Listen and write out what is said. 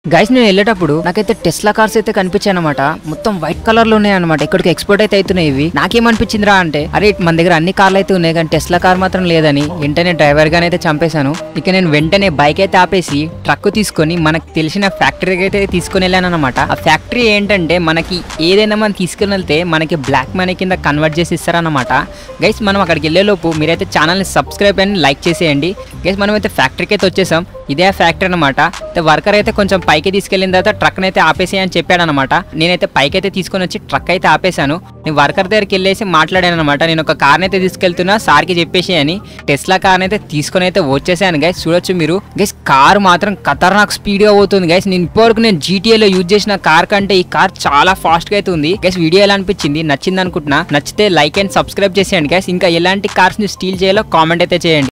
guys నేను వెళ్ళేటప్పుడు నాకైతే టెస్లా కార్స్ అయితే కనిపించాయి అనమాట మొత్తం వైట్ కలర్ లో ఉన్నాయి అనమాట ఇక్కడికి ఎక్స్పోర్ట్ అయితే అవుతున్నాయి ఇవి నాకేమనిపించిందిరా అంటే అరే మన దగ్గర అన్ని కార్లు అయితే ఉన్నాయి కానీ టెస్లా కార్ మాత్రం లేదని వెంటనే డ్రైవర్ గానే అయితే చంపేశాను ఇక నేను వెంటనే బైక్ అయితే ఆపేసి ట్రక్ తీసుకొని మనకు తెలిసిన ఫ్యాక్టరీకి అయితే తీసుకొని వెళ్ళాను అనమాట ఆ ఫ్యాక్టరీ ఏంటంటే మనకి ఏదైనా మనం తీసుకుని వెళ్తే మనకి బ్లాక్ మనీ కింద కన్వర్ట్ చేసి ఇస్తారన్నమాట గైస్ మనం అక్కడికి వెళ్ళేలోపు మీరైతే ఛానల్ని సబ్స్క్రైబ్ అని లైక్ చేసేయండి గైస్ మనం అయితే ఫ్యాక్టరీకి అయితే వచ్చేసాం ఇదే ఆ ఫ్యాక్టరీ అనమాట వర్కర్ అయితే కొంచెం పైకి తీసుకెళ్ళిన తర్వాత ట్రక్ అయితే ఆపేసేయని చెప్పాడు అనమాట నేనైతే పైకి అయితే తీసుకొని వచ్చి ట్రక్ అయితే ఆపేశాను నేను వర్కర్ దగ్గరికి వెళ్ళేసి మాట్లాడాను అనమాట నేను ఒక కార్ని అయితే తీసుకెళ్తున్నా సార్కి చెప్పేసి అని టెస్లా కార్ని అయితే తీసుకొని అయితే వచ్చేసాను గైస్ చూడొచ్చు మీరు గైస్ కార్ మాత్రం ఖతర్నాక్ స్పీడ్ గా పోతుంది గైస్ నేను ఇప్పటివరకు నేను GTA లో యూజ్ చేసిన కార్ కంటే ఈ కార్ చాలా ఫాస్ట్ గా అయితే ఉంది గైస్ వీడియో ఎలా అనిపించింది నచ్చింది అనుకుంటున్నా నచ్చితే లైక్ అండ్ సబ్స్క్రైబ్ చేసేయండి గైస్ ఇంకా ఎలాంటి కార్స్ ని స్టీల్ చేయాలో కామెంట్ అయితే చేయండి